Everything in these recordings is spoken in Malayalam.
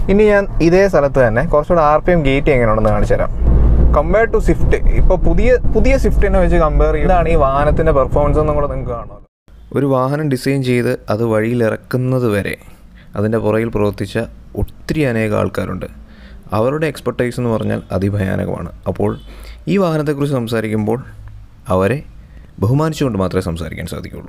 ഇനി ഞാൻ ഇതേ സ്ഥലത്ത് തന്നെ കുറച്ചുകൂടെ ആർ പി എം ഗേറ്റ് എങ്ങനെയുണ്ടെന്ന് കാണിച്ചു തരാം കമ്പയർ ടു സ്വിഫ്റ്റ് ഇപ്പോൾ പുതിയ പുതിയ സ്വിഫ്റ്റിനെ വെച്ച് കമ്പയർ ചെയ്താണ് ഈ വാഹനത്തിൻ്റെ പെർഫോമൻസ് എന്നും കൂടെ നിങ്ങൾക്ക് കാണുമല്ലോ ഒരു വാഹനം ഡിസൈൻ ചെയ്ത് അത് വഴിയിൽ ഇറക്കുന്നത് വരെ അതിൻ്റെ പുറകിൽ പ്രവർത്തിച്ച ഒത്തിരി അനേകം ആൾക്കാരുണ്ട് അവരുടെ എക്സ്പെർട്ടൈസ് എന്ന് പറഞ്ഞാൽ അതിഭയാനകമാണ് അപ്പോൾ ഈ വാഹനത്തെക്കുറിച്ച് സംസാരിക്കുമ്പോൾ അവരെ ബഹുമാനിച്ചുകൊണ്ട് മാത്രമേ സംസാരിക്കാൻ സാധിക്കുകയുള്ളൂ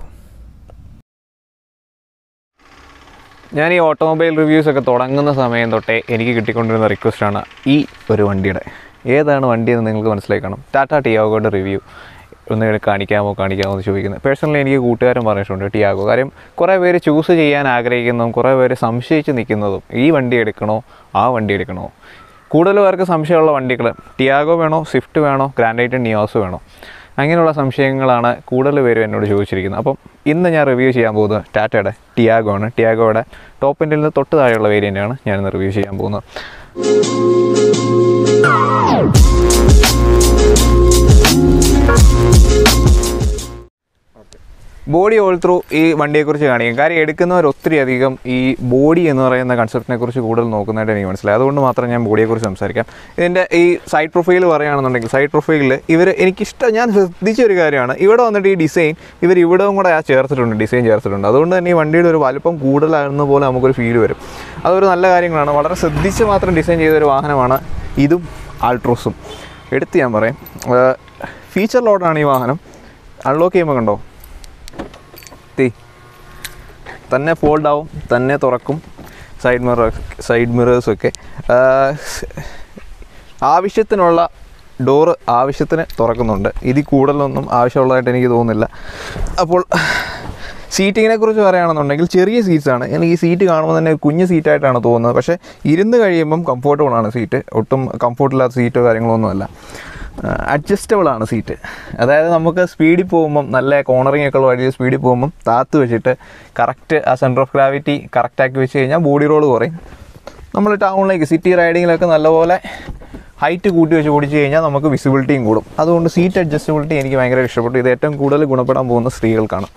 ഞാൻ ഈ ഓട്ടോമൊബൈൽ റിവ്യൂസ് ഒക്കെ തുടങ്ങുന്ന സമയം തൊട്ടേ എനിക്ക് കിട്ടിക്കൊണ്ടിരുന്ന റിക്വസ്റ്റാണ് ഈ ഒരു വണ്ടിയുടെ ഏതാണ് വണ്ടി എന്ന് നിങ്ങൾക്ക് മനസ്സിലായി കാണും ടാറ്റ ടിയാഗോയുടെ റിവ്യൂ ഒന്ന് കാണിക്കാമോ കാണിക്കാമോ എന്ന് ചോദിക്കുന്നത് പേഴ്സണലി എനിക്ക് കൂട്ടുകാരൻ പറഞ്ഞിട്ടുണ്ട് ടിയാഗോ കാര്യം കുറേ പേര് ചൂസ് ചെയ്യാൻ ആഗ്രഹിക്കുന്നതും കുറേ പേര് സംശയിച്ച് നിൽക്കുന്നതും ഈ വണ്ടി എടുക്കണോ ആ വണ്ടി എടുക്കണോ കൂടുതൽ പേർക്ക് സംശയമുള്ള വണ്ടികൾ ടിയാഗോ വേണോ സ്വിഫ്റ്റ് വേണോ ഗ്രാൻഡൈറ്റ് നിയോസ് വേണോ അങ്ങനെയുള്ള സംശയങ്ങളാണ് കൂടുതൽ പേരും എന്നോട് ചോദിച്ചിരിക്കുന്നത് അപ്പം ഇന്ന് ഞാൻ റിവ്യൂ ചെയ്യാൻ പോകുന്നത് ടാറ്റയുടെ ടിയാഗോ ആണ് ടിയാഗോയുടെ ടോപ്പ് എൻഡിൽ നിന്ന് തൊട്ട് താഴെയുള്ള വേരിയൻ്റാണ് ഞാനിന്ന് റിവ്യൂ ചെയ്യാൻ പോകുന്നത് ബോഡി ഓൾ ത്രൂ ഈ വണ്ടിയെക്കുറിച്ച് കാണിക്കും കാര്യം എടുക്കുന്നവർ ഒത്തിരി അധികം ഈ ബോഡി എന്ന് പറയുന്ന കൺസെപ്റ്റിനെ കുറിച്ച് കൂടുതൽ നോക്കുന്നതായിട്ട് എനിക്ക് മനസ്സിലായി അതുകൊണ്ട് മാത്രം ഞാൻ ബോഡിയെക്കുറിച്ച് സംസാരിക്കാം ഇതിൻ്റെ ഈ സൈഡ് പ്രൊഫൈൽ പറയുകയാണെന്നുണ്ടെങ്കിൽ സൈഡ് പ്രൊഫൈലിൽ ഇവർ എനിക്കിഷ്ടം ഞാൻ ശ്രദ്ധിച്ച ഒരു കാര്യമാണ് ഇവിടെ വന്നിട്ട് ഈ ഡിസൈൻ ഇവർ ഇവിടവും കൂടെ ആ ചേർത്തിട്ടുണ്ട് ഡിസൈൻ ചേർത്തിട്ടുണ്ട് അതുകൊണ്ട് തന്നെ ഈ വണ്ടിയുടെ ഒരു വലുപ്പം കൂടുതലാകുന്ന പോലെ നമുക്കൊരു ഫീൽ വരും അതൊരു നല്ല കാര്യങ്ങളാണ് വളരെ ശ്രദ്ധിച്ച് മാത്രം ഡിസൈൻ ചെയ്ത ഒരു വാഹനമാണ് ഇതും ആൾട്രോസും എടുത്ത് ഞാൻ പറയാം ഫീച്ചർ ലോഡാണ് ഈ വാഹനം അൺലോക്ക് ചെയ്യുമ്പോൾ കണ്ടോ തീ തന്നെ ഫോൾഡ് ആവും തന്നെ തുറക്കും സൈഡ് മിറർ സൈഡ് മിറേഴ്സൊക്കെ ആവശ്യത്തിനുള്ള ഡോറ് ആവശ്യത്തിന് തുറക്കുന്നുണ്ട് ഇതിൽ കൂടുതലൊന്നും ആവശ്യമുള്ളതായിട്ട് എനിക്ക് തോന്നുന്നില്ല അപ്പോൾ സീറ്റിങ്ങിനെ കുറിച്ച് പറയുകയാണെന്നുണ്ടെങ്കിൽ ചെറിയ സീറ്റ്സാണ് എനിക്ക് ഈ സീറ്റ് കാണുമ്പോൾ തന്നെ കുഞ്ഞ് സീറ്റായിട്ടാണ് തോന്നുന്നത് പക്ഷേ ഇരുന്ന് കഴിയുമ്പം കംഫർട്ടബിൾ ആണ് സീറ്റ് ഒട്ടും കംഫർട്ടില്ലാത്ത സീറ്റോ കാര്യങ്ങളൊന്നുമല്ല അഡ്ജസ്റ്റബിൾ ആണ് സീറ്റ് അതായത് നമുക്ക് സ്പീഡിൽ പോകുമ്പം നല്ല കോർണറിംഗ് ഒക്കെ ഉള്ള വഴിയിൽ സ്പീഡിൽ പോകുമ്പം താത്ത് വെച്ചിട്ട് കറക്റ്റ് ആ സെൻറ്റർ ഓഫ് ഗ്രാവിറ്റി കറക്റ്റാക്കി വെച്ച് കഴിഞ്ഞാൽ ബോഡി റോൾ കുറയും നമ്മൾ ടൗണിലേക്ക് സിറ്റി റൈഡിങ്ങിലൊക്കെ നല്ലപോലെ ഹൈറ്റ് കൂട്ടി വെച്ച് ഓടിച്ച് കഴിഞ്ഞാൽ നമുക്ക് വിസിബിലിറ്റിയും കൂടും അതുകൊണ്ട് സീറ്റ് അഡ്ജസ്റ്റബിലിറ്റി എനിക്ക് ഭയങ്കര ഇഷ്ടപ്പെട്ടു ഇത് ഏറ്റവും കൂടുതൽ ഗുണപ്പെടാൻ പോകുന്ന സ്ത്രീകൾക്കാണ്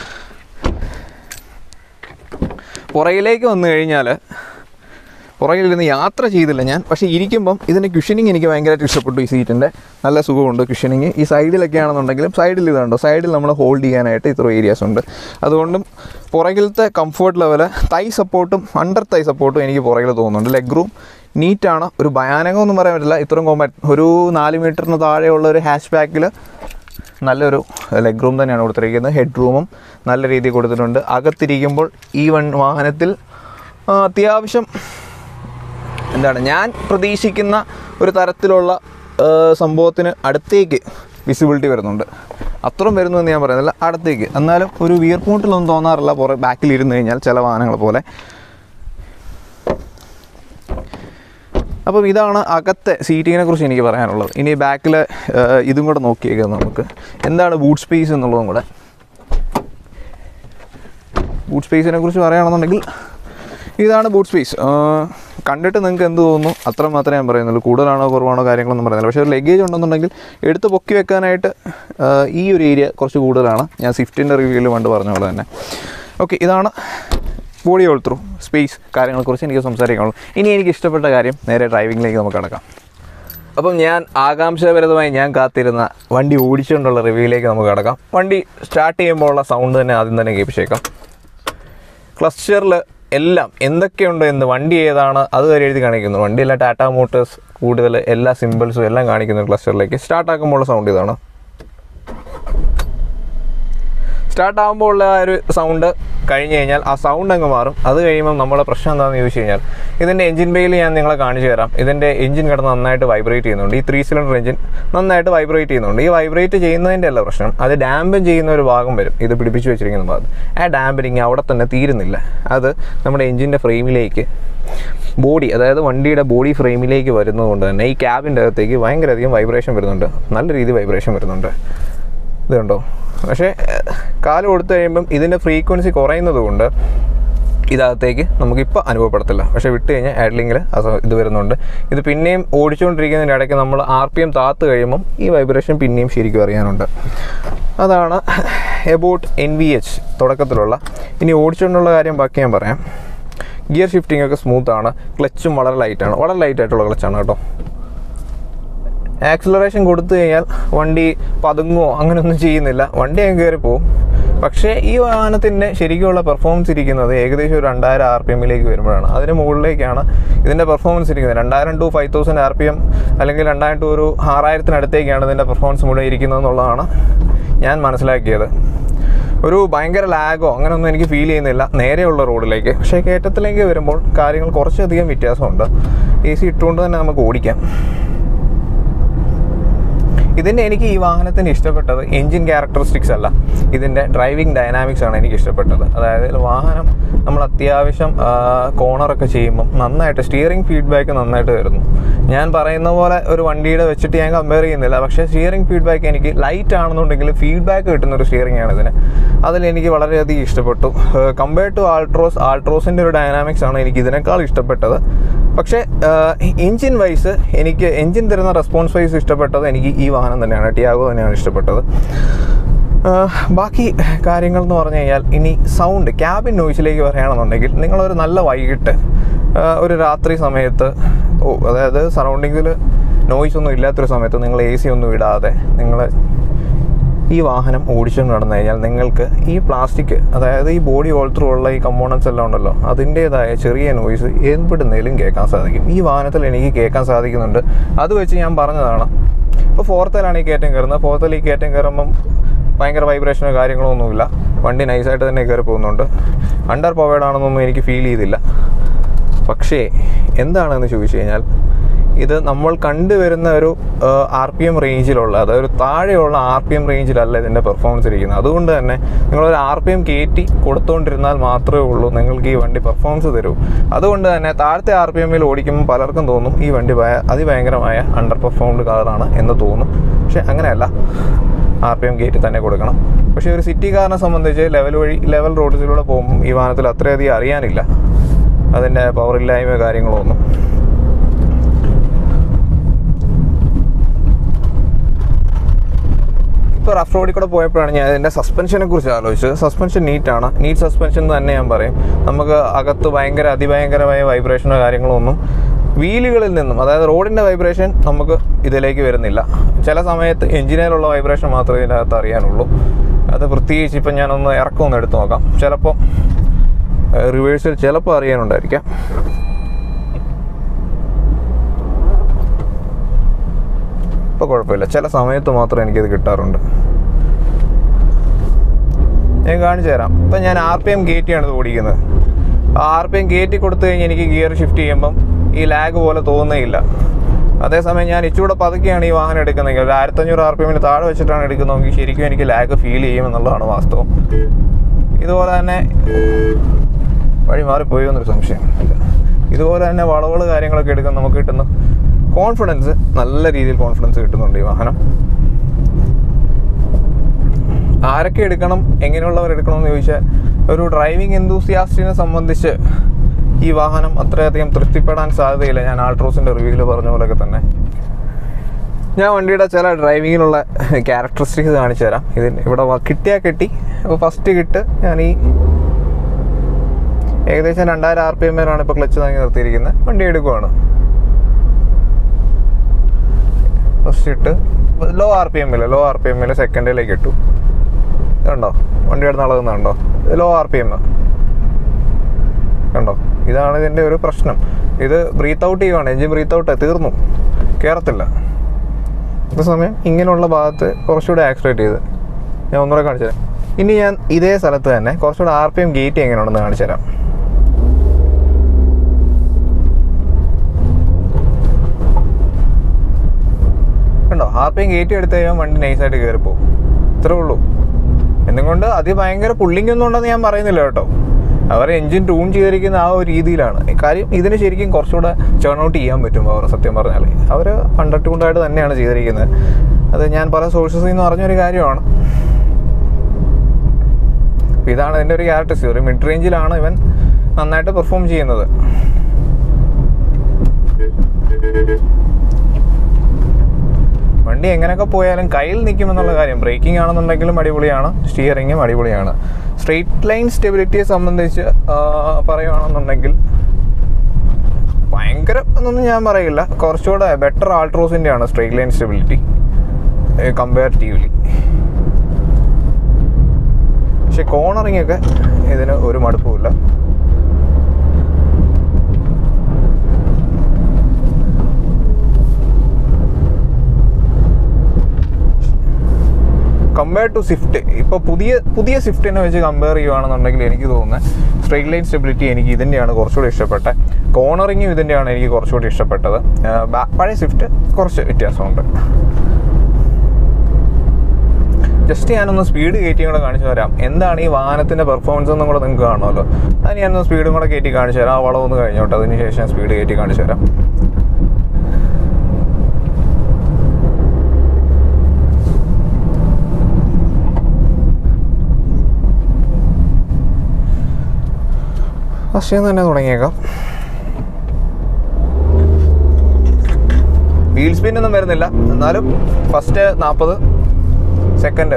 പുറകിലേക്ക് വന്നു കഴിഞ്ഞാൽ പുറകിൽ ഇരുന്ന് യാത്ര ചെയ്തില്ല ഞാൻ പക്ഷേ ഇരിക്കുമ്പം ഇതിൻ്റെ ക്യുഷനിങ് എനിക്ക് ഭയങ്കരമായിട്ട് ഇഷ്ടപ്പെട്ടു ഈ സീറ്റിൻ്റെ നല്ല സുഖമുണ്ട് ക്യുഷനിങ് ഈ സൈഡിലൊക്കെ ആണെന്നുണ്ടെങ്കിലും സൈഡിൽ ഇതുണ്ടോ സൈഡിൽ നമ്മൾ ഹോൾഡ് ചെയ്യാനായിട്ട് ഇത്ര ഏരിയാസ് ഉണ്ട് അതുകൊണ്ടും പുറകിലത്തെ കംഫർട്ട് ലെവല് തൈ സപ്പോർട്ടും അണ്ടർ തൈ സപ്പോർട്ടും എനിക്ക് പുറകിൽ തോന്നുന്നുണ്ട് ലെഗ് റൂം നീറ്റാണ് ഒരു ഭയാനകമൊന്നും പറയാൻ പറ്റില്ല ഇത്രയും കോമ്പാക്ട് ഒരു നാല് മീറ്ററിന് താഴെയുള്ള ഒരു ഹാഷ് ബാക്കിൽ നല്ലൊരു ലെഗ് റൂം തന്നെയാണ് കൊടുത്തിരിക്കുന്നത് ഹെഡ് റൂമും നല്ല രീതിയിൽ കൊടുത്തിട്ടുണ്ട് അകത്തിരിക്കുമ്പോൾ ഈ വൺ വാഹനത്തിൽ ആ, അത്യാവശ്യം എന്താണ് ഞാൻ പ്രതീക്ഷിക്കുന്ന ഒരു തരത്തിലുള്ള ആ, സംഭവത്തിന് അടുത്തേക്ക് വിസിബിലിറ്റി വരുന്നുണ്ട് അത്രയും വരുന്നു എന്ന് ഞാൻ പറയുന്നില്ല അടുത്തേക്ക് എന്നാലും ഒരു വിയർപ്പൂട്ടിലൊന്നും തോന്നാറില്ല പുറ ബാക്കിൽ ഇരുന്ന് കഴിഞ്ഞാൽ ചില വാഹനങ്ങൾ പോലെ അപ്പം ഇതാണ് അകത്തെ സീറ്റിങ്ങിനെ കുറിച്ച് എനിക്ക് പറയാനുള്ളത് ഇനി ബാക്കിൽ ഇതും കൂടെ നോക്കിയേക്കാം നമുക്ക് എന്താണ് ബൂട്ട് സ്പേസ് എന്നുള്ളതും കൂടെ ബൂട്ട് സ്പേസിനെ കുറിച്ച് പറയുകയാണെന്നുണ്ടെങ്കിൽ ഇതാണ് ബൂട്ട് സ്പേസ് കണ്ടിട്ട് നിങ്ങൾക്ക് എന്ത് തോന്നുന്നു അത്ര മാത്രമേ ഞാൻ പറയുന്നുള്ളൂ കൂടുതലാണോ കുറവാണോ കാര്യങ്ങളൊന്നും പറയുന്നില്ല പക്ഷേ ഒരു ലഗേജ് ഉണ്ടെന്നുണ്ടെങ്കിൽ എടുത്ത് പൊക്കി വെക്കാനായിട്ട് ആ, ഈ ഒരു ഏരിയ കുറച്ച് കൂടുതലാണ് ഞാൻ സ്വിഫ്റ്റിൻ്റെ റിവ്യൂവിൽ പണ്ട് പറഞ്ഞ പോലെ തന്നെ ഓക്കെ ഇതാണ് ബോഡി ഓൾ ത്രൂ സ്പേസ് കാര്യങ്ങളെക്കുറിച്ച് എനിക്ക് സംസാരിക്കാനുള്ളൂ ഇനി എനിക്ക് ഇഷ്ടപ്പെട്ട കാര്യം നേരെ ഡ്രൈവിങ്ങിലേക്ക് നമുക്ക് കടക്കാം അപ്പം ഞാൻ ആകാംക്ഷാപരമായി ഞാൻ കാത്തിരുന്ന വണ്ടി ഓടിച്ചുകൊണ്ടുള്ള റിവ്യൂയിലേക്ക് നമുക്ക് കടക്കാം വണ്ടി സ്റ്റാർട്ട് ചെയ്യുമ്പോൾ ഉള്ള സൗണ്ട് തന്നെ ആദ്യം തന്നെ കേൾപ്പിച്ചേക്കാം ക്ലസ്റ്ററിൽ എല്ലാം എന്തൊക്കെയുണ്ട് എന്ന് വണ്ടി ഏതാണ് അത് വരെ എഴുതി കാണിക്കുന്നു വണ്ടിയെല്ലാം ടാറ്റ മോട്ടോഴ്സ് കൂടുതൽ എല്ലാ സിമ്പിൾസും എല്ലാം കാണിക്കുന്നു ക്ലസ്റ്ററിലേക്ക് സ്റ്റാർട്ട് ആക്കുമ്പോൾ ഉള്ള സൗണ്ട് ഇതാണ് സ്റ്റാർട്ട് ആകുമ്പോൾ ഉള്ള ആ ഒരു സൗണ്ട് കഴിഞ്ഞ് കഴിഞ്ഞാൽ ആ സൗണ്ട് അങ്ങ് മാറും അത് കഴിയുമ്പോൾ നമ്മളെ പ്രശ്നം എന്താണെന്ന് ചോദിച്ചു കഴിഞ്ഞാൽ ഇതിൻ്റെ എഞ്ചിൻ ബേയിൽ ഞാൻ നിങ്ങളെ കാണിച്ചു തരാം ഇതിൻ്റെ എഞ്ചിൻ കിടന്ന് നന്നായിട്ട് വൈബ്രേറ്റ് ചെയ്യുന്നുണ്ട് ഈ ത്രീ സിലിണ്ടർ എഞ്ചിൻ നന്നായിട്ട് വൈബ്രേറ്റ് ചെയ്യുന്നുണ്ട് ഈ വൈബ്രേറ്റ് ചെയ്യുന്നതിൻ്റെ അല്ല പ്രശ്നം അത് ഡാമ്പൻ ചെയ്യുന്ന ഒരു ഭാഗം വരും ഇത് പിടിപ്പിച്ച് വെച്ചിരിക്കുന്ന ഭാഗം ആ ഡാമ്പനിങ് അവിടെ തന്നെ തീരുന്നില്ല അത് നമ്മുടെ എഞ്ചിൻ്റെ ഫ്രെയിമിലേക്ക് ബോഡി അതായത് വണ്ടിയുടെ ബോഡി ഫ്രെയിമിലേക്ക് വരുന്നതുകൊണ്ട് തന്നെ ഈ ക്യാബിൻ്റെ അകത്തേക്ക് ഭയങ്കരധികം വൈബ്രേഷൻ വരുന്നുണ്ട് നല്ല രീതിയിൽ വൈബ്രേഷൻ വരുന്നുണ്ട് ഇത് കണ്ടോ പക്ഷേ ഏഹ്, കാല് കൊടുത്തു കഴിയുമ്പം ഇതിൻ്റെ ഫ്രീക്വൻസി കുറയുന്നത് കൊണ്ട് ഇതകത്തേക്ക് നമുക്കിപ്പോൾ അനുഭവപ്പെടത്തില്ല പക്ഷേ വിട്ട് കഴിഞ്ഞാൽ ആഡ്ലിങ്ങിൽ ഇത് വരുന്നുണ്ട് ഇത് പിന്നെയും ഓടിച്ചുകൊണ്ടിരിക്കുന്നതിൻ്റെ ഇടയ്ക്ക് നമ്മൾ ആർ പി എം താത്ത് കഴിയുമ്പം ഈ വൈബ്രേഷൻ പിന്നെയും ശരിക്കും അറിയാനുണ്ട് അതാണ് എബൌട്ട് എൻ വി എച്ച് തുടക്കത്തിലുള്ള ഇനി ഓടിച്ചുകൊണ്ടുള്ള കാര്യം ബാക്കി ഞാൻ പറയാം ഗിയർ ഷിഫ്റ്റിംഗ് ഒക്കെ സ്മൂത്താണ് ക്ലച്ചും വളരെ ലൈറ്റാണ് വളരെ ലൈറ്റ് ആയിട്ടുള്ള ക്ലച്ചാണ് കേട്ടോ ആക്സിലറേഷൻ കൊടുത്തു കഴിഞ്ഞാൽ വണ്ടി പതുങ്ങുമോ അങ്ങനെയൊന്നും ചെയ്യുന്നില്ല വണ്ടി അങ്ങ് കയറി പോവും പക്ഷേ ഈ വാഹനത്തിൻ്റെ ശരിക്കുള്ള പെർഫോമൻസ് ഇരിക്കുന്നത് ഏകദേശം ഒരു രണ്ടായിരം ആർ പി എമ്മിലേക്ക് വരുമ്പോഴാണ് അതിന് മുകളിലേക്കാണ് ഇതിൻ്റെ പെർഫോമൻസ് ഇരിക്കുന്നത് രണ്ടായിരം two five thousand R P M അല്ലെങ്കിൽ രണ്ടായിരം ടു ഒരു ആറായിരത്തിനടുത്തേക്കാണ് ഇതിൻ്റെ പെർഫോമൻസ് മുഴുവൻ ഇരിക്കുന്നത് എന്നുള്ളതാണ് ഞാൻ മനസ്സിലാക്കിയത് ഒരു ഭയങ്കര ലാഗോ അങ്ങനെയൊന്നും എനിക്ക് ഫീൽ ചെയ്യുന്നില്ല നേരെയുള്ള റോഡിലേക്ക് പക്ഷേ കയറ്റത്തിലേക്ക് വരുമ്പോൾ കാര്യങ്ങൾ കുറച്ചധികം വ്യത്യാസമുണ്ട് എ സി ഇട്ടുകൊണ്ട് തന്നെ നമുക്ക് ഓടിക്കാം ഇതിൻ്റെ എനിക്ക് ഈ വാഹനത്തിന് ഇഷ്ടപ്പെട്ടത് എൻജിൻ ക്യാരക്ടറിസ്റ്റിക്സ് അല്ല ഇതിൻ്റെ ഡ്രൈവിംഗ് ഡൈനാമിക്സ് ആണ് എനിക്ക് ഇഷ്ടപ്പെട്ടത് അതായത് വാഹനം നമ്മൾ അത്യാവശ്യം കോണറൊക്കെ ചെയ്യുമ്പം നന്നായിട്ട് സ്റ്റിയറിംഗ് ഫീഡ്ബാക്ക് നന്നായിട്ട് വരുന്നു ഞാൻ പറയുന്ന പോലെ ഒരു വണ്ടിയുടെ വെച്ചിട്ട് ഞാൻ കമ്പയർ ചെയ്യുന്നില്ല പക്ഷേ സ്റ്റിയറിംഗ് ഫീഡ്ബാക്ക് എനിക്ക് ലൈറ്റ് ആണെന്നുണ്ടെങ്കിൽ ഫീഡ്ബാക്ക് കിട്ടുന്ന ഒരു സ്റ്റിയറിംഗ് ആണ് ഇതിന് അതിലെനിക്ക് വളരെയധികം ഇഷ്ടപ്പെട്ടു കമ്പയർ ടു ആൾട്രോസ് ആൾട്രോസിൻ്റെ ഒരു ഡൈനാമിക്സ് ആണ് എനിക്ക് ഇതിനേക്കാൾ ഇഷ്ടപ്പെട്ടത് പക്ഷേ എൻജിൻ വൈസ് എനിക്ക് എൻജിൻ തരുന്ന റെസ്പോൺസ് വൈസ് ഇഷ്ടപ്പെട്ടത് എനിക്ക് ഈ വാഹനം തന്നെയാണ് ടിയാഗോ തന്നെയാണ് ഇഷ്ടപ്പെട്ടത് ആഹ് ബാക്കി കാര്യങ്ങൾ എന്ന് പറഞ്ഞു കഴിഞ്ഞാൽ ഇനി സൗണ്ട് ക്യാബിൻ നോയ്സിലേക്ക് പറയുകയാണെന്നുണ്ടെങ്കിൽ നിങ്ങളൊരു നല്ല വൈകിട്ട് ആഹ് ഒരു രാത്രി സമയത്ത് ഓ അതായത് സറൗണ്ടിങ്സിൽ നോയ്സ് ഒന്നും ഇല്ലാത്തൊരു സമയത്ത് നിങ്ങൾ എ സി ഒന്നും ഇടാതെ നിങ്ങൾ ഈ വാഹനം ഓടിച്ചുകൊണ്ട് നടന്നു കഴിഞ്ഞാൽ നിങ്ങൾക്ക് ഈ പ്ലാസ്റ്റിക് അതായത് ഈ ബോഡി ഓൾ ത്രൂ ഉള്ള ഈ കമ്പോണൻസ് എല്ലാം ഉണ്ടല്ലോ അതിൻ്റേതായ ചെറിയ നോയ്സ് എവിടുന്നേലും കേൾക്കാൻ സാധിക്കും ഈ വാഹനത്തിൽ എനിക്ക് കേൾക്കാൻ സാധിക്കുന്നുണ്ട് അത് വെച്ച് ഞാൻ പറഞ്ഞതാണ് ഇപ്പോൾ ഫോർത്തിലാണ് ഈ കയറ്റം കയറുന്നത് ഫോർത്തിൽ ഈ കയറ്റം കയറുമ്പം ഭയങ്കര വൈബ്രേഷനോ കാര്യങ്ങളോ ഒന്നുമില്ല വണ്ടി നൈസായിട്ട് തന്നെ കയറി പോകുന്നുണ്ട് അണ്ടർ പവേഡ് ആണെന്നൊന്നും എനിക്ക് ഫീൽ ചെയ്തില്ല പക്ഷേ എന്താണെന്ന് ചോദിച്ചു കഴിഞ്ഞാൽ ഇത് നമ്മൾ കണ്ടുവരുന്ന ഒരു ആർ പി എം റേഞ്ചിലുള്ള അതായത് ഒരു താഴെയുള്ള ആർ പി എം റേഞ്ചിലല്ല ഇതിൻ്റെ പെർഫോമൻസ് ഇരിക്കുന്നത് അതുകൊണ്ട് തന്നെ നിങ്ങളൊരു ആർ പി എം കയറ്റി കൊടുത്തുകൊണ്ടിരുന്നാൽ മാത്രമേ ഉള്ളൂ നിങ്ങൾക്ക് ഈ വണ്ടി പെർഫോമൻസ് തരൂ അതുകൊണ്ട് തന്നെ താഴത്തെ ആർ പി എമ്മിൽ ഓടിക്കുമ്പോൾ പലർക്കും തോന്നും ഈ വണ്ടി ഭയ അതിഭയങ്കരമായ അണ്ടർ പെർഫോംഡ് കളറാണ് എന്ന് തോന്നും പക്ഷേ അങ്ങനെയല്ല ആർ പി എം കയറ്റി തന്നെ കൊടുക്കണം പക്ഷേ ഒരു സിറ്റി കാറിനെ സംബന്ധിച്ച് ലെവൽ വഴി ലെവൽ റോഡ്സിലൂടെ പോകുമ്പോൾ ഈ വാഹനത്തിൽ അത്രയധികം അറിയാനില്ല അതിൻ്റെ പവർ ഇല്ലായ്മ കാര്യങ്ങളോ ഒന്നും ഇപ്പോൾ റഫ് റോഡിൽ കൂടെ പോയപ്പോഴാണ് ഞാൻ ഇതിൻ്റെ സസ്പെൻഷനെ കുറിച്ച് ആലോചിച്ചത് സസ്പെൻഷൻ നീറ്റാണ് നീറ്റ് സസ്പെൻഷൻ എന്ന് തന്നെ ഞാൻ പറയും നമുക്ക് അകത്ത് ഭയങ്കര അതിഭയങ്കരമായ വൈബ്രേഷനോ കാര്യങ്ങളോ ഒന്നും വീലുകളിൽ നിന്നും അതായത് റോഡിൻ്റെ വൈബ്രേഷൻ നമുക്ക് ഇതിലേക്ക് വരുന്നില്ല ചില സമയത്ത് എഞ്ചിനേലുള്ള വൈബ്രേഷൻ മാത്രമേ ഇതിനകത്ത് അറിയാനുള്ളൂ അത് പ്രത്യേകിച്ച് ഇപ്പം ഞാനൊന്ന് ഇറക്കമൊന്ന് എടുത്ത് നോക്കാം ചിലപ്പോൾ റിവേഴ്സിൽ ചിലപ്പോൾ അറിയാനുണ്ടായിരിക്കാം ഇപ്പോൾ കുഴപ്പമില്ല ചില സമയത്ത് മാത്രം എനിക്കിത് കിട്ടാറുണ്ട് ഞാൻ കാണിച്ചു തരാം ഇപ്പം ഞാൻ ആർ പി എം കയറ്റിയാണ് ഇത് ഓടിക്കുന്നത് ആർ പി എം കയറ്റി കൊടുത്തു കഴിഞ്ഞ് എനിക്ക് ഗിയർ ഷിഫ്റ്റ് ചെയ്യുമ്പം ഈ ലാഗ് പോലെ തോന്നുന്നേയില്ല അതേസമയം ഞാൻ ഇച്ചിരൂടെ പതുക്കെയാണ് ഈ വാഹനം എടുക്കുന്നതെങ്കിൽ ഒരു ആയിരത്തഞ്ഞൂറ് ആർ പി എമ്മിന് താഴെ വെച്ചിട്ടാണ് എടുക്കുന്നതെങ്കിൽ ശരിക്കും എനിക്ക് ലാഗ് ഫീൽ ചെയ്യുമെന്നുള്ളതാണ് വാസ്തവം ഇതുപോലെ തന്നെ വഴി മാറിപ്പോയി എന്നൊരു സംശയം ഇതുപോലെ തന്നെ വളവുകൾ കാര്യങ്ങളൊക്കെ എടുക്കാൻ നമുക്ക് കിട്ടുന്ന കോൺഫിഡൻസ് നല്ല രീതിയിൽ കോൺഫിഡൻസ് കിട്ടുന്നുണ്ട് ഈ വാഹനം ആരൊക്കെ എടുക്കണം എങ്ങനെയുള്ളവർ എടുക്കണമെന്ന് ചോദിച്ചാൽ ഒരു ഡ്രൈവിംഗ് എന്തൂസിയാസ്റ്റിനെ സംബന്ധിച്ച് ഈ വാഹനം അത്രയധികം തൃപ്തിപ്പെടാൻ സാധ്യതയില്ല ഞാൻ ആൾട്രോസിൻ്റെ റിവ്യൂവിൽ പറഞ്ഞ പോലെയൊക്കെ തന്നെ ഞാൻ വണ്ടിയുടെ ചില ഡ്രൈവിങ്ങിലുള്ള ക്യാരക്ടറിസ്റ്റിക്സ് കാണിച്ചു തരാം ഇതിന് ഇവിടെ വ- കിട്ടിയാൽ കിട്ടി അപ്പോൾ ഫസ്റ്റ് കിട്ട് ഞാൻ ഈ ഏകദേശം രണ്ടായിരം ആർ പി എമ്മിലാണ് ഇപ്പോൾ ക്ലച്ച് താങ്ങി നിർത്തിയിരിക്കുന്നത് വണ്ടി എടുക്കുവാണ് ഫസ്റ്റ് ഇട്ട് ലോ ആർ പി എമ്മിൽ ലോ ആർ പി എമ്മിൽ സെക്കൻഡിലേക്ക് ഇട്ടു കണ്ടോ വണ്ടി എടുത്ത് അളകുന്നുണ്ടോ ലോ ആർ പി എം കണ്ടോ ഇതാണ് ഇതിൻ്റെ ഒരു പ്രശ്നം ഇത് ബ്രീത്ത് ഔട്ട് ചെയ്യുവാണ് എഞ്ചിൻ ബ്രീത്ത് ഔട്ട് തീർന്നു കയറത്തില്ല അതേസമയം ഇങ്ങനെയുള്ള ഭാഗത്ത് കുറച്ചുകൂടെ ആക്സിലേറ്റ് ചെയ്ത് ഞാൻ ഒന്നുകൂടെ കാണിച്ചു തരാം ഇനി ഞാൻ ഇതേ സ്ഥലത്ത് തന്നെ കുറച്ചുകൂടെ ആർ പി എം ഗേറ്റ് എങ്ങനെയുണ്ടെന്ന് കാണിച്ചു തരാം കണ്ടോ ആർ പി എം ഗേറ്റ് എടുത്ത് കഴിയുമ്പോൾ വണ്ടി നൈസായിട്ട് കയറിപ്പോവും ഇത്രേ ഉള്ളൂ എന്നുകൊണ്ട് അതിഭയങ്കര പുള്ളിങ് ഒന്നും ഉണ്ടെന്ന് ഞാൻ പറയുന്നില്ല കേട്ടോ അവർ എഞ്ചിൻ ട്യൂൺ ചെയ്തിരിക്കുന്ന ആ ഒരു രീതിയിലാണ് കാര്യം ഇതിന് ശരിക്കും കുറച്ചുകൂടെ ചേൺ ഔട്ട് ചെയ്യാൻ പറ്റും അവർ സത്യം പറഞ്ഞാൽ അവർ അണ്ടർ ട്യൂൺഡായിട്ട് തന്നെയാണ് ചെയ്തിരിക്കുന്നത് അത് ഞാൻ പല സോഴ്സസിൽ നിന്ന് പറഞ്ഞൊരു കാര്യമാണ് അപ്പൊ ഇതാണ് ഇതിൻ്റെ ഒരു ക്യാരക്ടറിസ്റ്റിക് ഒരു മിഡ് റേഞ്ചിലാണ് ഇവൻ നന്നായിട്ട് പെർഫോം ചെയ്യുന്നത് വണ്ടി എങ്ങനെയൊക്കെ പോയാലും കയ്യിൽ നിൽക്കുമെന്നുള്ള കാര്യം ബ്രേക്കിംഗ് ആണെന്നുണ്ടെങ്കിലും അടിപൊളിയാണ് സ്റ്റിയറിങ്ങും അടിപൊളിയാണ് സ്ട്രെയിറ്റ് ലൈൻ സ്റ്റെബിലിറ്റിയെ സംബന്ധിച്ച് ആ, പറയുകയാണെന്നുണ്ടെങ്കിൽ ഭയങ്കര എന്നൊന്നും ഞാൻ പറയില്ല കുറച്ചുകൂടെ ബെറ്റർ ആൾട്രോസിൻ്റെ ആണ് സ്ട്രെയിറ്റ് ലൈൻ സ്റ്റെബിലിറ്റി കമ്പാരിറ്റീവ്ലി പക്ഷെ കോണറിങ് ഒക്കെ ഇതിന് ഒരു മടുപ്പുമില്ല കമ്പയർ ടു സ്വിഫ്റ്റ് ഇപ്പോൾ പുതിയ പുതിയ സ്വിഫ്റ്റിനെ വെച്ച് കമ്പയർ ചെയ്യുകയാണെന്നുണ്ടെങ്കിൽ എനിക്ക് തോന്നുന്നത് സ്ട്രെയിറ്റ് ലൈൻ സ്റ്റെബിലിറ്റി എനിക്ക് ഇതിൻ്റെയാണ് കുറച്ചുകൂടി ഇഷ്ടപ്പെട്ടത് കോണറിങ്ങും ഇതിൻ്റെയാണ് എനിക്ക് കുറച്ചുകൂടി ഇഷ്ടപ്പെട്ടത് ആ, ബാ- പഴയ സ്വിഫ്റ്റ് കുറച്ച് വ്യത്യാസമുണ്ട് ജസ്റ്റ് ഞാനൊന്ന് സ്പീഡ് കയറ്റിയും കൂടെ കാണിച്ചു തരാം എന്താണ് ഈ വാഹനത്തിൻ്റെ പെർഫോമൻസ് എന്നും കൂടെ നിങ്ങൾക്ക് കാണുമല്ലോ അത് ഞാനൊന്ന് സ്പീഡും കൂടെ കയറ്റി കാണിച്ചു തരാം ആ വളമൊന്ന് കഴിഞ്ഞോട്ടെ അതിന് ശേഷം സ്പീഡ് കയറ്റി കാണിച്ചു തരാം ഫസ്റ്റ് തന്നെ തുടങ്ങിയേക്കാം വീൽ സ്പിൻ ഒന്നും വരുന്നില്ല എന്നാലും ഫസ്റ്റ് നാൽപ്പത് സെക്കൻഡ്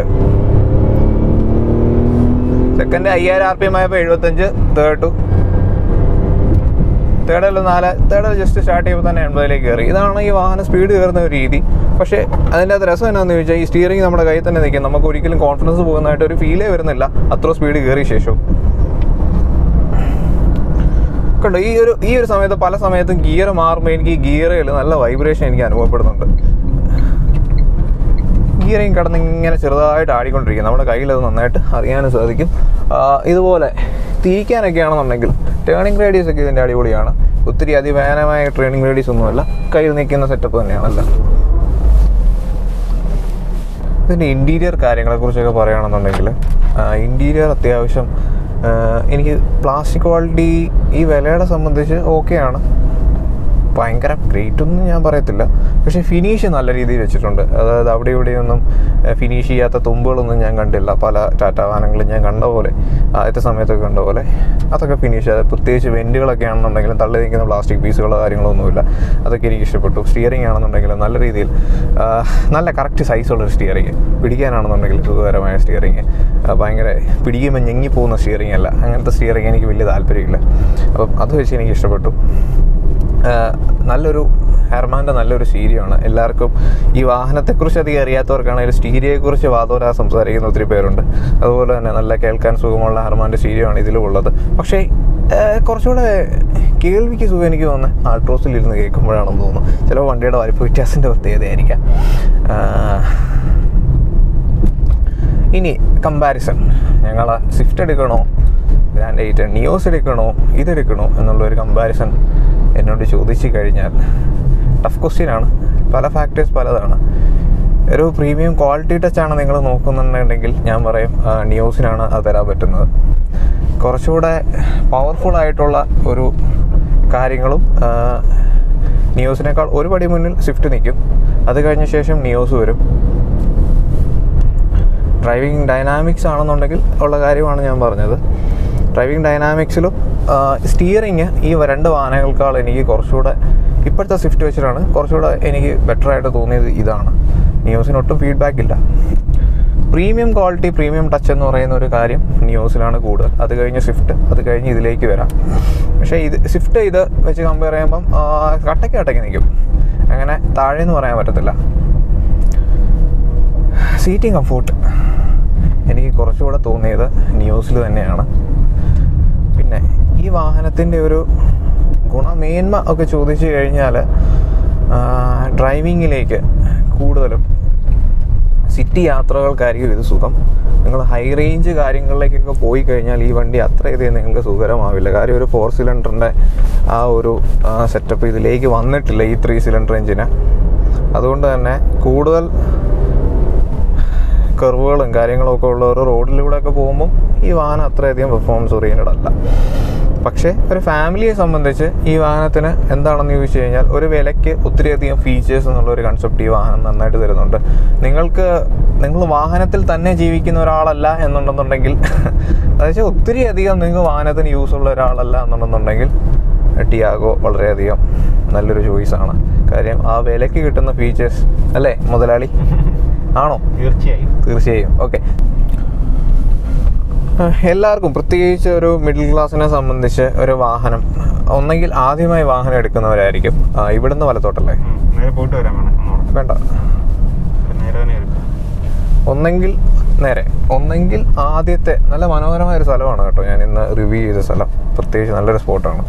സെക്കൻഡ് അയ്യായിരം ആർ പി എം ആയപ്പോൾ എഴുപത്തഞ്ച് തേർഡ് ടു തേർഡിൽ നാല് തേർഡിൽ ജസ്റ്റ് സ്റ്റാർട്ട് ചെയ്യുമ്പോൾ തന്നെ എൺപതിലേക്ക് കയറി ഇതാണ് ഈ വാഹനം സ്പീഡ് കയറുന്ന ഒരു രീതി പക്ഷേ അതിൻ്റെ അത് രസം എന്നാന്ന് ചോദിച്ചാൽ ഈ സ്റ്റിയറിംഗ് നമ്മുടെ കയ്യിൽ തന്നെ നിൽക്കും നമുക്ക് ഒരിക്കലും കോൺഫിഡൻസ് പോകുന്നതായിട്ട് ഒരു ഫീലേ വരുന്നില്ല അത്ര സ്പീഡ് കയറിയ ശേഷം കണ്ടോ ഈ ഒരു ഈ ഒരു സമയത്ത് പല സമയത്തും ഗിയർ മാറുമ്പോൾ എനിക്ക് ഈ ഗിയറിൽ നല്ല വൈബ്രേഷൻ എനിക്ക് അനുഭവപ്പെടുന്നുണ്ട് ഗിയറിങ് കിടന്ന് ഇങ്ങനെ ചെറുതായിട്ട് ആടിക്കൊണ്ടിരിക്കും നമ്മുടെ കയ്യിൽ അത് നന്നായിട്ട് അറിയാനും സാധിക്കും ആ, ഇതുപോലെ തിരിക്കാനൊക്കെ ആണെന്നുണ്ടെങ്കിൽ ടേണിംഗ് റേഡിയസ് ഒക്കെ ഇതിൻ്റെ അടിപൊളിയാണ് ഒത്തിരി അതിവേനമായ ട്രെയിനിങ് റേഡിയസ് ഒന്നുമല്ല കയ്യിൽ നിൽക്കുന്ന സെറ്റപ്പ് തന്നെയാണല്ലോ ഇതിൻ്റെ ഇൻറ്റീരിയർ കാര്യങ്ങളെക്കുറിച്ചൊക്കെ പറയുകയാണെന്നുണ്ടെങ്കിൽ ഇൻറ്റീരിയർ അത്യാവശ്യം ആ, എനിക്ക് പ്ലാസ്റ്റിക് ക്വാളിറ്റി ഈ വിലയുടെ സംബന്ധിച്ച് ഓക്കെയാണ് ഭയങ്കര ഗ്രേറ്റ് ഒന്നും ഞാൻ പറയത്തില്ല പക്ഷേ ഫിനിഷ് നല്ല രീതിയിൽ വെച്ചിട്ടുണ്ട് അതായത് അവിടെ ഇവിടെയൊന്നും ഫിനിഷ് ചെയ്യാത്ത തുമ്പുകളൊന്നും ഞാൻ കണ്ടില്ല പല ടാറ്റ വാഹനങ്ങളും ഞാൻ കണ്ട പോലെ ആദ്യത്തെ സമയത്തൊക്കെ കണ്ട പോലെ അതൊക്കെ ഫിനിഷ് അതായത് പ്രത്യേകിച്ച് വെൻറ്റുകളൊക്കെ ആണെന്നുണ്ടെങ്കിലും തള്ളി നിൽക്കുന്ന പ്ലാസ്റ്റിക് പീസുകളോ കാര്യങ്ങളൊന്നുമില്ല അതൊക്കെ എനിക്ക് ഇഷ്ടപ്പെട്ടു സ്റ്റിയറിംഗ് ആണെന്നുണ്ടെങ്കിലും നല്ല രീതിയിൽ ആ, നല്ല കറക്റ്റ് സൈസുള്ളൊരു സ്റ്റിയറിംഗ് പിടിക്കാനാണെന്നുണ്ടെങ്കിൽ സുഖകരമായ സ്റ്റിയറിംഗ് ഭയങ്കര പിടിക്കുമ്പോൾ ഞെങ്ങിപ്പോകുന്ന സ്റ്റിയറിംഗ് അല്ല അങ്ങനത്തെ സ്റ്റിയറിംഗ് എനിക്ക് വലിയ താല്പര്യമില്ല അപ്പം അത് വെച്ച് എനിക്ക് ഇഷ്ടപ്പെട്ടു ആഹ് നല്ലൊരു ഹെർമാൻ്റെ നല്ലൊരു സ്റ്റീരിയോ ആണ് എല്ലാവർക്കും ഈ വാഹനത്തെക്കുറിച്ച് അധികം അറിയാത്തവർക്കാണെങ്കിൽ സ്റ്റീരിയോയെക്കുറിച്ച് വാദോരാ സംസാരിക്കുന്ന ഒത്തിരി പേരുണ്ട് അതുപോലെ തന്നെ നല്ല കേൾക്കാൻ സുഖമുള്ള ഹെർമാൻ്റെ സ്റ്റീരിയോ ആണ് ഇതിലും ഉള്ളത് പക്ഷേ ആഹ് കുറച്ചുകൂടെ കേൾവിക്ക് സുഖം എനിക്ക് തോന്നുന്നത് ആൾട്രോസിൽ ഇരുന്ന് കേൾക്കുമ്പോഴാണെന്ന് തോന്നുന്നു ചില വണ്ടിയുടെ വലിപ്പ വ്യത്യാസത്തിൻ്റെ പ്രത്യേകതയായിരിക്കാം ആഹ് ഇനി കമ്പാരിസൺ ഞങ്ങൾ സ്വിഫ്റ്റ് എടുക്കണോ ഗ്രാൻഡ് എയ്റ്റ് നിയോസ് എടുക്കണോ ഇതെടുക്കണോ എന്നുള്ള ഒരു കമ്പാരിസൺ എന്നോട് ചോദിച്ചു കഴിഞ്ഞാൽ ടഫ് ക്വസ്റ്റ്യൻ ആണ് പല ഫാക്ടേഴ്സ് പലതാണ് ഒരു പ്രീമിയം ക്വാളിറ്റി ടച്ച് ആണ് നിങ്ങൾ നോക്കുന്നുണ്ടെങ്കിൽ ഞാൻ പറയും ആ, നിയോസിനാണ് അത് തരാൻ പറ്റുന്നത് കുറച്ചുകൂടെ പവർഫുൾ ആയിട്ടുള്ള ഒരു കാര്യങ്ങളും ആ, നിയോസിനേക്കാൾ ഒരു പടി മുന്നിൽ സ്വിഫ്റ്റ് നിൽക്കും അത് കഴിഞ്ഞ ശേഷം നിയോസ് വരും ഡ്രൈവിംഗ് ഡൈനാമിക്സ് ആണെന്നുണ്ടെങ്കിൽ ഉള്ള കാര്യമാണ് ഞാൻ പറഞ്ഞത് ഡ്രൈവിംഗ് ഡൈനാമിക്സിലും സ്റ്റിയറിങ് ഈ രണ്ട് വാഹനങ്ങൾക്കാൾ എനിക്ക് കുറച്ചുകൂടെ ഇപ്പോഴത്തെ സ്വിഫ്റ്റ് വെച്ചിട്ടാണ് കുറച്ചുകൂടെ എനിക്ക് ബെറ്റർ ആയിട്ട് തോന്നിയത് ഇതാണ് നിയോസിന് ഒട്ടും ഫീഡ്ബാക്ക് ഇല്ല പ്രീമിയം ക്വാളിറ്റി പ്രീമിയം ടച്ച് എന്ന് പറയുന്ന ഒരു കാര്യം നിയോസിലാണ് കൂടുതൽ അത് കഴിഞ്ഞ് സ്വിഫ്റ്റ് അത് കഴിഞ്ഞ് ഇതിലേക്ക് വരാം പക്ഷേ ഇത് സ്വിഫ്റ്റ് ഇത് വെച്ച് കമ്പയർ ചെയ്യുമ്പം ആ, കട്ടയ്ക്ക് കട്ടയ്ക്ക് നിൽക്കും അങ്ങനെ താഴെ എന്ന് പറയാൻ പറ്റത്തില്ല സീറ്റിംഗ് കംഫോർട്ട് എനിക്ക് കുറച്ചുകൂടെ തോന്നിയത് ന്യൂസിൽ തന്നെയാണ് പിന്നെ ഈ വാഹനത്തിൻ്റെ ഒരു ഗുണമേന്മ ഒക്കെ ചോദിച്ചു കഴിഞ്ഞാൽ ഡ്രൈവിങ്ങിലേക്ക് കൂടുതലും സിറ്റി യാത്രകൾക്കായിരിക്കും ഇത് സുഖം നിങ്ങൾ ഹൈ റേഞ്ച് കാര്യങ്ങളിലേക്കൊക്കെ പോയി കഴിഞ്ഞാൽ ഈ വണ്ടി അത്രയധികം നിങ്ങൾക്ക് സുഖകരമാവില്ല കാര്യം ഒരു ഫോർ സിലിണ്ടറിൻ്റെ ആ ഒരു സെറ്റപ്പ് ഇതിലേക്ക് വന്നിട്ടില്ല ഈ ത്രീ സിലിണ്ടർ എഞ്ചിന് അതുകൊണ്ട് തന്നെ കൂടുതൽ കർവുകളും കാര്യങ്ങളും ഒക്കെ ഉള്ള ഒരു റോഡിലൂടെ ഒക്കെ പോകുമ്പോൾ ഈ വാഹനം അത്രയധികം പെർഫോമൻസ് ഓറിയൻറ്റഡ് അല്ല പക്ഷേ ഒരു ഫാമിലിയെ സംബന്ധിച്ച് ഈ വാഹനത്തിന് എന്താണെന്ന് ചോദിച്ചു കഴിഞ്ഞാൽ ഒരു വിലയ്ക്ക് ഒത്തിരിയധികം ഫീച്ചേഴ്സ് എന്നുള്ള ഒരു കൺസെപ്റ്റ് ഈ വാഹനം നന്നായിട്ട് തരുന്നുണ്ട് നിങ്ങൾക്ക് നിങ്ങൾ വാഹനത്തിൽ തന്നെ ജീവിക്കുന്ന ഒരാളല്ല എന്നുണ്ടെന്നുണ്ടെങ്കിൽ അതായത് ഒത്തിരി അധികം നിങ്ങൾ വാഹനത്തിന് യൂസ് ഉള്ള ഒരാളല്ല എന്നുണ്ടെന്നുണ്ടെങ്കിൽ ടിയാഗോ വളരെയധികം നല്ലൊരു ചോയ്സാണ് കാര്യം ആ വിലയ്ക്ക് കിട്ടുന്ന ഫീച്ചേഴ്സ് അല്ലേ മുതലാളി ആണോ തീർച്ചയായും തീർച്ചയായും ഓക്കെ ആഹ് എല്ലാവർക്കും പ്രത്യേകിച്ച് ഒരു മിഡിൽ ക്ലാസ്സിനെ സംബന്ധിച്ച് ഒരു വാഹനം ഒന്നെങ്കിൽ ആദ്യമായി വാഹനം എടുക്കുന്നവരായിരിക്കും ആഹ് ഇവിടുന്ന് വലത്തോട്ടല്ലേ ഉം. നേരെ പോയിട്ട് വരാൻ വേണം ഒന്നുകൂടെ. വേണ്ട നേരെ തന്നെ വരും ഒന്നെങ്കിൽ നേരെ ഒന്നെങ്കിൽ ആദ്യത്തെ നല്ല മനോഹരമായ ഒരു സ്ഥലമാണ് കേട്ടോ ഞാൻ ഇന്ന് റിവ്യൂ ചെയ്ത സ്ഥലം പ്രത്യേകിച്ച് നല്ലൊരു സ്പോട്ടാണ്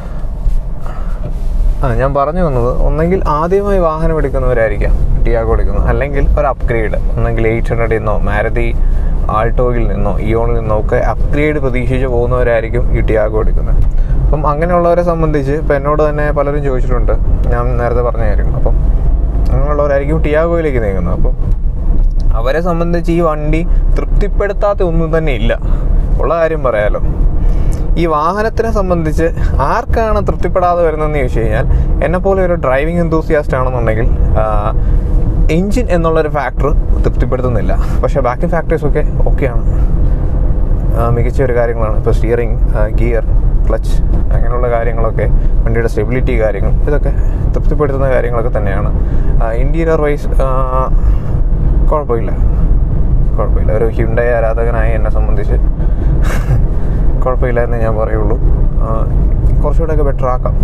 ആ ഞാൻ പറഞ്ഞു വന്നത് ഒന്നെങ്കിൽ ആദ്യമായി വാഹനം എടുക്കുന്നവരായിരിക്കാം ടിയാഗോ എടുക്കുന്നത് അല്ലെങ്കിൽ ഒരു അപ്ഗ്രേഡ് ഒന്നെങ്കിൽ എയ്റ്റ് ഹൺഡ്രഡിൽ നിന്നോ മാരുതി ആൾട്ടോയിൽ നിന്നോ ഇയോണിൽ നിന്നോ ഒക്കെ അപ്ഗ്രേഡ് പ്രതീക്ഷിച്ച് പോകുന്നവരായിരിക്കും ഈ ടിയാഗോ എടുക്കുന്നത് അപ്പം അങ്ങനെയുള്ളവരെ സംബന്ധിച്ച് ഇപ്പം എന്നോട് തന്നെ പലരും ചോദിച്ചിട്ടുണ്ട് ഞാൻ നേരത്തെ പറഞ്ഞ കാര്യം അപ്പം അങ്ങനെയുള്ളവരായിരിക്കും ടിയാഗോയിലേക്ക് നീങ്ങുന്നത് അപ്പം അവരെ സംബന്ധിച്ച് ഈ വണ്ടി തൃപ്തിപ്പെടുത്താത്ത ഒന്നും തന്നെ ഇല്ല ഉള്ള കാര്യം പറയാലോ ഈ വാഹനത്തിനെ സംബന്ധിച്ച് ആർക്കാണ് തൃപ്തിപ്പെടാതെ വരുന്നതെന്ന് ചോദിച്ചു കഴിഞ്ഞാൽ എന്നെപ്പോലെ ഒരു ഡ്രൈവിംഗ് എന്തൂസിയാസ്റ്റ് ആണെന്നുണ്ടെങ്കിൽ എൻജിൻ എന്നുള്ളൊരു ഫാക്ടർ തൃപ്തിപ്പെടുത്തുന്നില്ല പക്ഷേ ബാക്കി ഫാക്ടേഴ്സൊക്കെ ഓക്കെയാണ് മികച്ച ഒരു കാര്യങ്ങളാണ് ഇപ്പോൾ സ്റ്റിയറിംഗ് ഗിയർ ക്ലച്ച് അങ്ങനെയുള്ള കാര്യങ്ങളൊക്കെ വണ്ടിയുടെ സ്റ്റെബിലിറ്റി കാര്യങ്ങൾ ഇതൊക്കെ തൃപ്തിപ്പെടുത്തുന്ന കാര്യങ്ങളൊക്കെ തന്നെയാണ് ഇൻറ്റീരിയർ വൈസ് കുഴപ്പമില്ല കുഴപ്പമില്ല ഒരു ഹ്യുണ്ടായി ആരാധകനായ എന്നെ സംബന്ധിച്ച് കുഴപ്പമില്ല എന്ന് ഞാൻ പറയുള്ളൂ ആ, കുറച്ചുകൂടെയൊക്കെ ബെറ്റർ ആക്കാം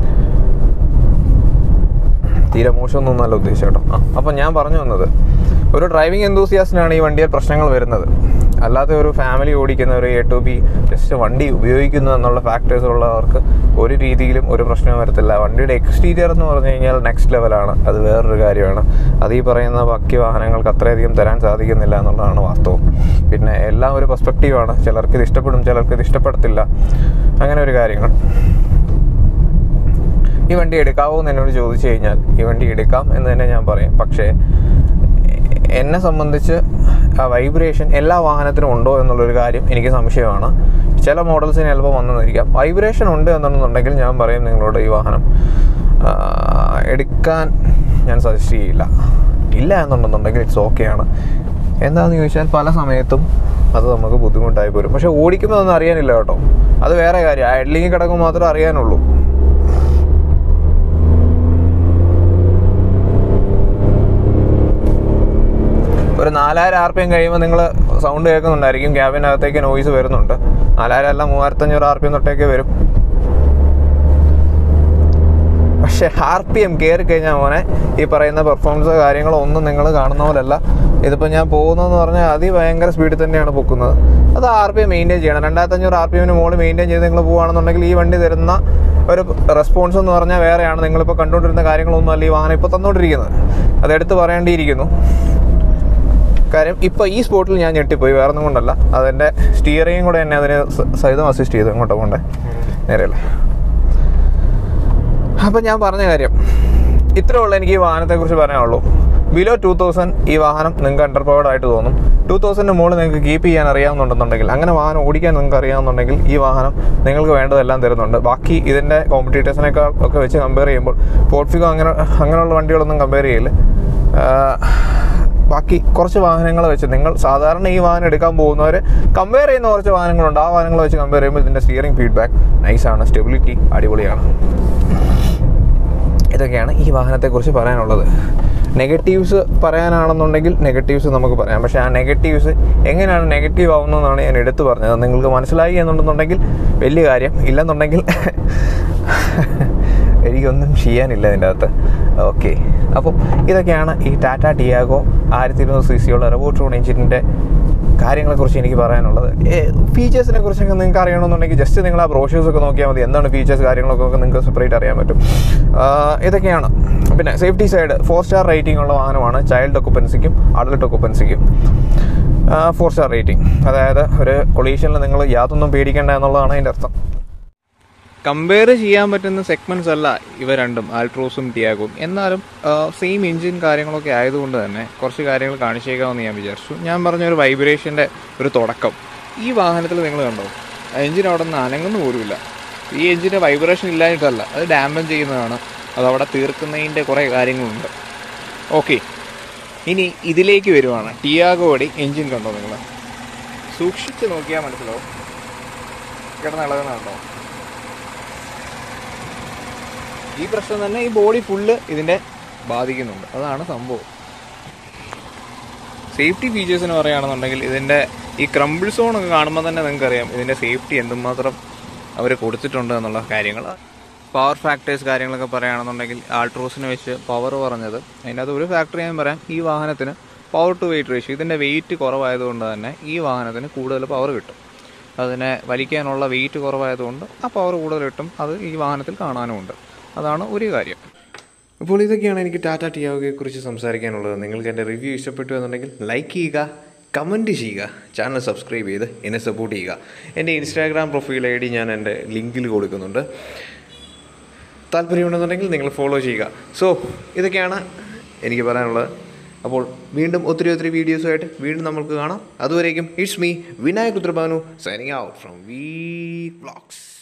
തീരെ മോശമൊന്നും ഉദ്ദേശം കേട്ടോ ആ അപ്പം ഞാൻ പറഞ്ഞു വന്നത് ഒരു ഡ്രൈവിംഗ് എന്തൂസിയാസ്റ്റിനാണ് ഈ വണ്ടിയിൽ പ്രശ്നങ്ങൾ വരുന്നത് അല്ലാതെ ഒരു ഫാമിലി ഓടിക്കുന്ന ഒരു എ ടു ബി ജസ്റ്റ് വണ്ടി ഉപയോഗിക്കുന്നു എന്നുള്ള ഫാക്ടേഴ്സ് ഉള്ളവർക്ക് ഒരു രീതിയിലും ഒരു പ്രശ്നവും വരത്തില്ല വണ്ടിയുടെ എക്സ്റ്റീരിയർ എന്ന് പറഞ്ഞു കഴിഞ്ഞാൽ നെക്സ്റ്റ് ലെവലാണ് അത് വേറൊരു കാര്യമാണ് അത് ഈ പറയുന്ന ബാക്കി വാഹനങ്ങൾക്ക് അത്രയധികം തരാൻ സാധിക്കുന്നില്ല എന്നുള്ളതാണ് വാസ്തവം പിന്നെ എല്ലാം ഒരു പെർസ്പെക്റ്റീവാണ് ചിലർക്ക് ഇത് ഇഷ്ടപ്പെടും ചിലർക്ക് ഇത് ഇഷ്ടപ്പെടത്തില്ല അങ്ങനെ ഒരു കാര്യങ്ങൾ ഈ വണ്ടി എടുക്കാവോ എന്ന് എന്നോട് ചോദിച്ചു കഴിഞ്ഞാൽ ഈ വണ്ടി എടുക്കാം എന്ന് തന്നെ ഞാൻ പറയും പക്ഷേ എന്നെ സംബന്ധിച്ച് ആ വൈബ്രേഷൻ എല്ലാ വാഹനത്തിനും ഉണ്ടോ എന്നുള്ളൊരു കാര്യം എനിക്ക് സംശയമാണ് ചില മോഡൽസിന് ചിലപ്പോൾ വന്നെന്നിരിക്കാം വൈബ്രേഷൻ ഉണ്ട് എന്നുണ്ടെന്നുണ്ടെങ്കിൽ ഞാൻ പറയും നിങ്ങളോട് ഈ വാഹനം ആ, എടുക്കാൻ ഞാൻ സജസ്റ്റ് ചെയ്യില്ല ഇല്ല എന്നുണ്ടെന്നുണ്ടെങ്കിൽ ഇറ്റ്സ് ഓക്കെയാണ് എന്താണെന്ന് ചോദിച്ചാൽ പല സമയത്തും അത് നമുക്ക് ബുദ്ധിമുട്ടായി പോരും പക്ഷേ ഓടിക്കുമ്പോൾ അതൊന്നും അറിയാനില്ല കേട്ടോ അത് വേറെ കാര്യം ഐഡ്ലിങ് കിടക്കുമ്പോൾ മാത്രമേ അറിയാനുള്ളൂ ഒരു നാലായിരം ആർ പി എം കഴിയുമ്പോൾ നിങ്ങൾ സൗണ്ട് കേൾക്കുന്നുണ്ടായിരിക്കും ക്യാബിനകത്തേക്ക് നോയ്സ് വരുന്നുണ്ട് നാലായിരം അല്ല മൂവായിരത്തഞ്ഞൂറ് ആർ പി എം തൊട്ടേക്ക് വരും പക്ഷേ ആർ പി എം കയറി കഴിഞ്ഞാൽ മോനെ ഈ പറയുന്ന പെർഫോമൻസോ കാര്യങ്ങളോ ഒന്നും നിങ്ങൾ കാണുന്ന പോലല്ല ഇതിപ്പോൾ ഞാൻ പോകുന്നതെന്ന് പറഞ്ഞാൽ അതിഭയങ്കര സ്പീഡിൽ തന്നെയാണ് പൊക്കുന്നത് അത് ആർ പി എം മെയിൻറ്റെയിൻ ചെയ്യണം രണ്ടായിരത്തഞ്ഞൂറ് ആർ പി എമ്മിന് മുകളിൽ മെയിൻറ്റെയിൻ ചെയ്ത് നിങ്ങൾ പോകുകയാണെന്നുണ്ടെങ്കിൽ ഈ വണ്ടി തരുന്ന ഒരു റെസ്പോൺസ് എന്ന് പറഞ്ഞാൽ വേറെയാണ് നിങ്ങളിപ്പോൾ കണ്ടുകൊണ്ടിരുന്ന കാര്യങ്ങളൊന്നും അല്ല ഈ വാഹനം ഇപ്പോൾ തന്നുകൊണ്ടിരിക്കുന്നത് അതെടുത്ത് പറയേണ്ടിയിരിക്കുന്നു കാര്യം ഇപ്പോൾ ഈ സ്പോട്ടിൽ ഞാൻ ഞെട്ടിപ്പോയി വേറെ ഒന്നും കൊണ്ടല്ല അതെൻ്റെ സ്റ്റിയറിംഗ് കൂടെ എന്നെ അതിന് സ- സഹിതം അസിസ്റ്റ് ചെയ്തു ഇങ്ങോട്ടോ കൊണ്ടേ നേരെയല്ലേ അപ്പം ഞാൻ പറഞ്ഞ കാര്യം ഇത്രേ ഉള്ളൂ എനിക്ക് ഈ വാഹനത്തെക്കുറിച്ച് പറയാനുള്ളൂ ബിലോ ടു തൗസൻഡ് ഈ വാഹനം നിങ്ങൾക്ക് അണ്ടർ പവർഡ് ആയിട്ട് തോന്നും ടു തൗസൻഡിന് മുകളിൽ നിങ്ങൾക്ക് കീപ്പ് ചെയ്യാൻ അറിയാവുന്നുണ്ടെന്നുണ്ടെങ്കിൽ അങ്ങനെ വാഹനം ഓടിക്കാൻ നിങ്ങൾക്ക് അറിയാവുന്നുണ്ടെങ്കിൽ ഈ വാഹനം നിങ്ങൾക്ക് വേണ്ടതെല്ലാം തരുന്നുണ്ട് ബാക്കി ഇതിൻ്റെ കോമ്പറ്റീറ്റേഴ്സിനേക്കാൾ ഒക്കെ വെച്ച് കമ്പയർ ചെയ്യുമ്പോൾ പോർട്ട്ഫിഗോ അങ്ങനെ അങ്ങനെയുള്ള വണ്ടികളൊന്നും കമ്പയർ ചെയ്യില്ല ആഹ് ബാക്കി കുറച്ച് വാഹനങ്ങൾ വെച്ച് നിങ്ങൾ സാധാരണ ഈ വാഹനം എടുക്കാൻ പോകുന്നവർ കമ്പയർ ചെയ്യുന്ന കുറച്ച് വാഹനങ്ങളുണ്ട് ആ വാഹനങ്ങൾ വെച്ച് കമ്പയർ ചെയ്യുമ്പോൾ ഇതിൻ്റെ സ്റ്റിയറിംഗ് ഫീഡ്ബാക്ക് നൈസാണ് സ്റ്റെബിലിറ്റി അടിപൊളിയാണ് ഇതൊക്കെയാണ് ഈ വാഹനത്തെക്കുറിച്ച് പറയാനുള്ളത് നെഗറ്റീവ്സ് പറയാനാണെന്നുണ്ടെങ്കിൽ നെഗറ്റീവ്സ് നമുക്ക് പറയാം പക്ഷേ ആ നെഗറ്റീവ്സ് എങ്ങനെയാണ് നെഗറ്റീവ് ആവുന്നതെന്നാണ് ഞാൻ എടുത്തു പറഞ്ഞത് നിങ്ങൾക്ക് മനസ്സിലായി എന്നുണ്ടെന്നുണ്ടെങ്കിൽ വലിയ കാര്യം ഇല്ലെന്നുണ്ടെങ്കിൽ എനിക്കൊന്നും ചെയ്യാനില്ല ഇതിൻ്റെ അകത്ത് ഓക്കെ അപ്പം ഇതൊക്കെയാണ് ഈ ടാറ്റ ടിയാഗോ ആയിരത്തി ഇരുന്നൂറ് സി സിയുള്ള റെവോട്രോൺ എഞ്ചിനിൻ്റെ കാര്യങ്ങളെക്കുറിച്ച് എനിക്ക് പറയാനുള്ളത് ഫീച്ചേഴ്സിനെ കുറിച്ചൊക്കെ നിങ്ങൾക്ക് അറിയണമെന്നുണ്ടെങ്കിൽ ജസ്റ്റ് നിങ്ങൾ ആ ബ്രോഷേഴ്സ് ഒക്കെ നോക്കിയാൽ മതി എന്താണ് ഫീച്ചേഴ്സ് കാര്യങ്ങളൊക്കെ ഒക്കെ നിങ്ങൾക്ക് സെപ്പറേറ്റ് അറിയാൻ പറ്റും ആ, ഇതൊക്കെയാണ് പിന്നെ safety side four star rating ഉള്ള വാഹനമാണ് ചൈൽഡ് ഒക്കുപ്പൻസിക്കും അഡൽട്ട് ഒക്കുപ്പൻസിക്കും ഫോർ സ്റ്റാർ റേറ്റിംഗ് അതായത് ഒരു കൊളീഷനിൽ നിങ്ങൾ യാതൊന്നും പേടിക്കേണ്ട എന്നുള്ളതാണ് അതിൻ്റെ അർത്ഥം കമ്പയർ ചെയ്യാൻ പറ്റുന്ന സെഗ്മെന്റ്സ് അല്ല ഇവ രണ്ടും ആൾട്രോസും ടിയാഗോയും എന്നാലും സെയിം എഞ്ചിൻ കാര്യങ്ങളൊക്കെ ആയതുകൊണ്ട് തന്നെ കുറച്ച് കാര്യങ്ങൾ കാണിച്ചേക്കാമെന്ന് ഞാൻ വിചാരിച്ചു ഞാൻ പറഞ്ഞ ഒരു വൈബ്രേഷൻ്റെ ഒരു തുടക്കം ഈ വാഹനത്തിൽ നിങ്ങൾ കണ്ടോ എഞ്ചിൻ അവിടെ നിന്ന് അനങ്ങുന്നു പോലുമില്ല ഈ എഞ്ചിൻ്റെ വൈബ്രേഷൻ ഇല്ലായിട്ടല്ല അത് ഡാമേജ് ചെയ്യുന്നതാണ് അത് അവിടെ തീർക്കുന്നതിൻ്റെ കുറേ കാര്യങ്ങളുണ്ട് ഓക്കെ ഇനി ഇതിലേക്ക് വരുവാണ് ടിയാഗോയുടെ എഞ്ചിൻ കണ്ടോ നിങ്ങൾ സൂക്ഷിച്ച് നോക്കിയാൽ മനസ്സിലാവും കിടന്ന് ഇളകുന്നുണ്ടോ ഈ പ്രശ്നം തന്നെ ഈ ബോഡി ഫുള്ള് ഇതിൻ്റെ ബാധിക്കുന്നുണ്ട് അതാണ് സംഭവം സേഫ്റ്റി ഫീച്ചേഴ്സിന് പറയുകയാണെന്നുണ്ടെങ്കിൽ ഇതിൻ്റെ ഈ ക്രംബിൾ സോണൊക്കെ കാണുമ്പോൾ തന്നെ നിങ്ങൾക്കറിയാം ഇതിൻ്റെ സേഫ്റ്റി എന്തുമാത്രം അവർ കൊടുത്തിട്ടുണ്ട് എന്നുള്ള കാര്യങ്ങൾ പവർ ഫാക്ടേഴ്സ് കാര്യങ്ങളൊക്കെ പറയുകയാണെന്നുണ്ടെങ്കിൽ ആൾട്രോസിനെ വെച്ച് പവർ പറഞ്ഞത് അതിനകത്ത് ഒരു ഫാക്ടർ ഞാൻ പറയാം ഈ വാഹനത്തിന് പവർ ടു വെയിറ്റ് റേഷ്യോ ഇതിൻ്റെ വെയിറ്റ് കുറവായതുകൊണ്ട് തന്നെ ഈ വാഹനത്തിന് കൂടുതൽ പവർ കിട്ടും അതിനെ വലിക്കാനുള്ള വെയിറ്റ് കുറവായതുകൊണ്ട് ആ പവർ കൂടുതൽ കിട്ടും അത് ഈ വാഹനത്തിൽ കാണാനുമുണ്ട് അതാണ് ഒരു കാര്യം അപ്പോൾ ഇതൊക്കെയാണ് എനിക്ക് ടാറ്റ ടിയാഗോയെ കുറിച്ച് സംസാരിക്കാനുള്ളത് നിങ്ങൾക്ക് എൻ്റെ റിവ്യൂ ഇഷ്ടപ്പെട്ടു എന്നുണ്ടെങ്കിൽ ലൈക്ക് ചെയ്യുക കമൻറ്റ് ചെയ്യുക ചാനൽ സബ്സ്ക്രൈബ് ചെയ്ത് എന്നെ സപ്പോർട്ട് ചെയ്യുക എൻ്റെ ഇൻസ്റ്റാഗ്രാം പ്രൊഫൈൽ ഐ ഡി ഞാൻ എൻ്റെ ലിങ്കിൽ കൊടുക്കുന്നുണ്ട് താല്പര്യമുണ്ടെന്നുണ്ടെങ്കിൽ നിങ്ങൾ ഫോളോ ചെയ്യുക സോ ഇതൊക്കെയാണ് എനിക്ക് പറയാനുള്ളത് അപ്പോൾ വീണ്ടും ഒത്തിരി ഒത്തിരി വീഡിയോസുമായിട്ട് വീണ്ടും നമുക്ക് കാണാം അതുവരേക്കും it's me Vinayak Uthrabanu signing out from V vlogs